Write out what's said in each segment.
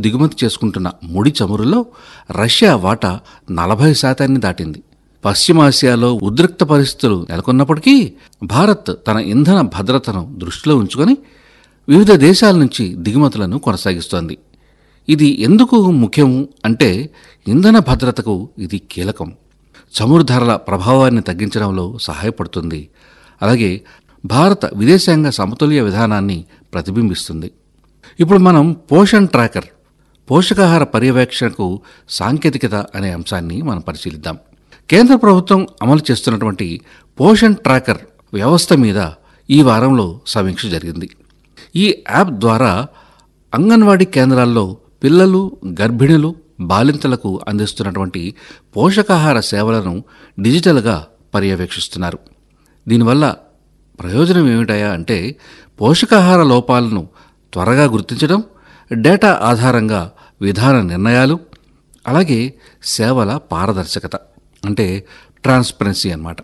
దిగుమతి చేసుకుంటున్న ముడి చమురులో రష్యా వాటా నలభై శాతాన్ని దాటింది పశ్చిమాసియాలో ఉద్రిక్త పరిస్థితులు నెలకొన్నప్పటికీ భారత్ తన ఇంధన భద్రతను దృష్టిలో ఉంచుకొని వివిధ దేశాల నుంచి దిగుమతులను కొనసాగిస్తోంది ఇది ఎందుకు ముఖ్యం అంటే ఇంధన భద్రతకు ఇది కీలకం చమురు ధరల ప్రభావాన్ని తగ్గించడంలో సహాయపడుతుంది అలాగే భారత విదేశాంగ సమతుల్య విధానాన్ని ప్రతిబింబిస్తుంది ఇప్పుడు మనం పోషణ్ ట్రాకర్ పోషకాహార పర్యవేక్షణకు సాంకేతికత అనే అంశాన్ని మనం పరిశీలిద్దాం కేంద్ర ప్రభుత్వం అమలు చేస్తున్నటువంటి పోషణ్ ట్రాకర్ వ్యవస్థ మీద ఈ వారంలో సమీక్ష జరిగింది ఈ యాప్ ద్వారా అంగన్వాడీ కేంద్రాల్లో పిల్లలు గర్భిణులు బాలింతలకు అందిస్తున్నటువంటి పోషకాహార సేవలను డిజిటల్గా పర్యవేక్షిస్తున్నారు దీనివల్ల ప్రయోజనం ఏమిటాయా అంటే పోషకాహార లోపాలను త్వరగా గుర్తించడం డేటా ఆధారంగా విధాన నిర్ణయాలు అలాగే సేవల పారదర్శకత అంటే ట్రాన్స్పరెన్సీ అన్నమాట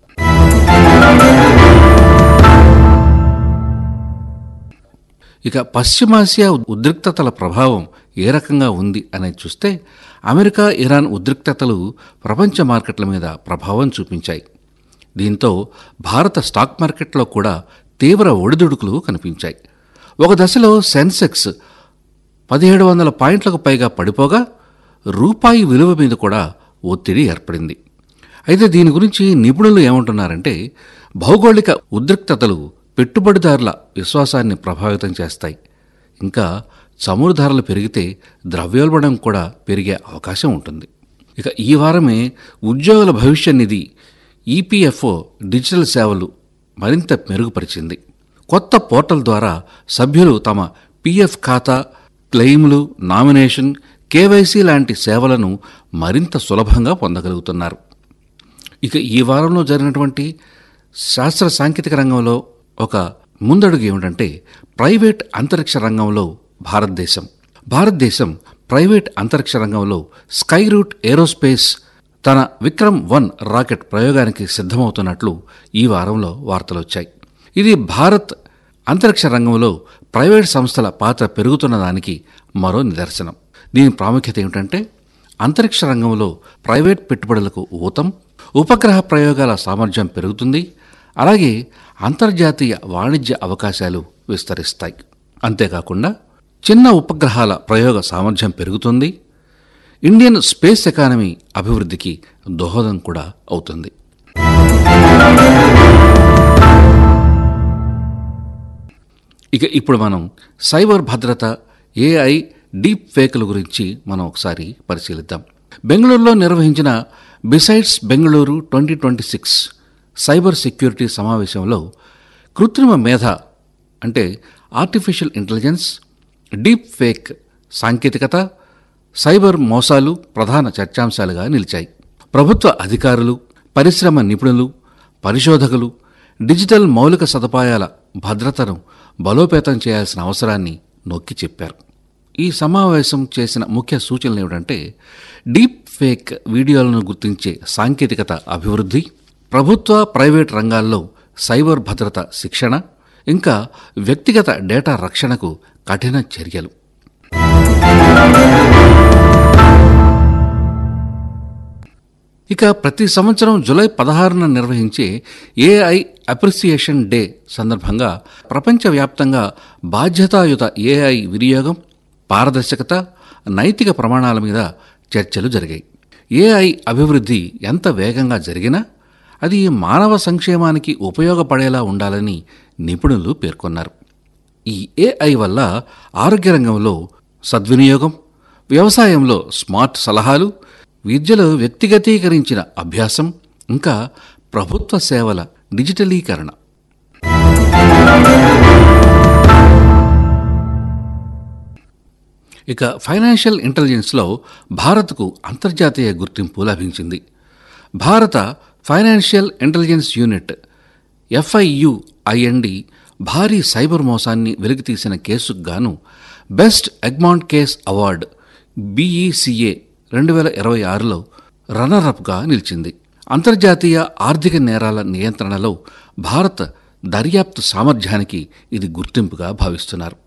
ఇక పశ్చిమాసియా ఉద్రిక్తతల ప్రభావం ఏ రకంగా ఉంది అనేది చూస్తే అమెరికా ఇరాన్ ఉద్రిక్తతలు ప్రపంచ మార్కెట్ల మీద ప్రభావం చూపించాయి దీంతో భారత స్టాక్ మార్కెట్లో కూడా తీవ్ర ఒడిదుడుకులు కనిపించాయి ఒక దశలో సెన్సెక్స్ పదిహేడు వందల పాయింట్లకు పైగా పడిపోగా రూపాయి విలువ మీద కూడా ఒత్తిడి ఏర్పడింది అయితే దీని గురించి నిపుణులు ఏమంటున్నారంటే భౌగోళిక ఉద్రిక్తతలు పెట్టుబడిదారుల విశ్వాసాన్ని ప్రభావితం చేస్తాయి ఇంకా చమురు ధరలు పెరిగితే ద్రవ్యోల్బణం కూడా పెరిగే అవకాశం ఉంటుంది ఇక ఈ వారమే ఉద్యోగుల భవిష్య నిధి ఈపీఎఫ్ఓ డిజిటల్ సేవలు మరింత మెరుగుపరిచింది కొత్త పోర్టల్ ద్వారా సభ్యులు తమ పీఎఫ్ ఖాతా క్లెయిమ్లు నామినేషన్ కేవైసీ లాంటి సేవలను మరింత సులభంగా పొందగలుగుతున్నారు ఇక ఈ వారంలో జరిగినటువంటి శాస్త్ర సాంకేతిక రంగంలో ఒక ముందడుగు ఏమిటంటే ప్రైవేట్ అంతరిక్ష రంగంలో భారతదేశం భారతదేశం ప్రైవేట్ అంతరిక్ష రంగంలో స్కై రూట్ ఏరోస్పేస్ తన విక్రమ్ వన్ రాకెట్ ప్రయోగానికి సిద్ధమవుతున్నట్లు ఈ వారంలో వార్తలు వచ్చాయి ఇది భారత్ అంతరిక్ష రంగంలో ప్రైవేట్ సంస్థల పాత్ర పెరుగుతున్న దానికి మరో నిదర్శనం దీని ప్రాముఖ్యత ఏమిటంటే అంతరిక్ష రంగంలో ప్రైవేట్ పెట్టుబడులకు ఊతం ఉపగ్రహ ప్రయోగాల సామర్థ్యం పెరుగుతుంది అలాగే అంతర్జాతీయ వాణిజ్య అవకాశాలు విస్తరిస్తాయి అంతేకాకుండా చిన్న ఉపగ్రహాల ప్రయోగ సామర్థ్యం పెరుగుతుంది ఇండియన్ స్పేస్ ఎకానమీ అభివృద్ధికి దోహదం కూడా అవుతుంది ఇక ఇప్పుడు మనం సైబర్ భద్రత ఏఐ డీప్ ఫేక్ల గురించి మనం ఒకసారి పరిశీలిద్దాం బెంగళూరులో నిర్వహించిన BSides Bengaluru twenty twenty six cyber security సమావేశంలో కృత్రిమ మేధ అంటే ఆర్టిఫిషియల్ ఇంటెలిజెన్స్ డీప్ ఫేక్ సాంకేతికత సైబర్ మోసాలు ప్రధాన చర్చాంశాలుగా నిలిచాయి ప్రభుత్వ అధికారులు పరిశ్రమ నిపుణులు పరిశోధకులు డిజిటల్ మౌలిక సదుపాయాల భద్రతను బలోపేతం చేయాల్సిన అవసరాన్ని నొక్కి చెప్పారు ఈ సమావేశం చేసిన ముఖ్య సూచనలు ఏమిటంటే డీప్ ఫేక్ వీడియోలను గుర్తించే సాంకేతికత అభివృద్ధి ప్రభుత్వ ప్రైవేట్ రంగాల్లో సైబర్ భద్రత శిక్షణ ఇంకా వ్యక్తిగత డేటా రక్షణకు కఠిన చర్యలు ఇక ప్రతి సంవత్సరం జూలై పదహారున నిర్వహించే ఏఐ అప్రిసియేషన్ డే సందర్భంగా ప్రపంచవ్యాప్తంగా బాధ్యతాయుత ఏఐ వినియోగం పారదర్శకత నైతిక ప్రమాణాల మీద చర్చలు జరిగాయి ఏఐ అభివృద్ధి ఎంత వేగంగా జరిగినా అది మానవ సంక్షేమానికి ఉపయోగపడేలా ఉండాలని నిపుణులు పేర్కొన్నారు ఈ ఏఐ వల్ల ఆరోగ్య రంగంలో సద్వినియోగం వ్యవసాయంలో స్మార్ట్ సలహాలు విద్యలో వ్యక్తిగతీకరించిన అభ్యాసం ఇంకా ప్రభుత్వ సేవల డిజిటలీకరణ ఇక ఫైనాన్షియల్ ఇంటెలిజెన్స్లో భారత్కు అంతర్జాతీయ గుర్తింపు లభించింది భారత financial intelligence unit FIU IND భారీ సైబర్ మోసాన్ని వెలికితీసిన కేసుకు గాను best Egmont case award BECA రెండు వేల ఇరవై ఆరులో రన్నరప్గా నిలిచింది అంతర్జాతీయ ఆర్థిక నేరాల నియంత్రణలో భారత్ దర్యాప్తు సామర్థ్యానికి ఇది గుర్తింపుగా భావిస్తున్నారు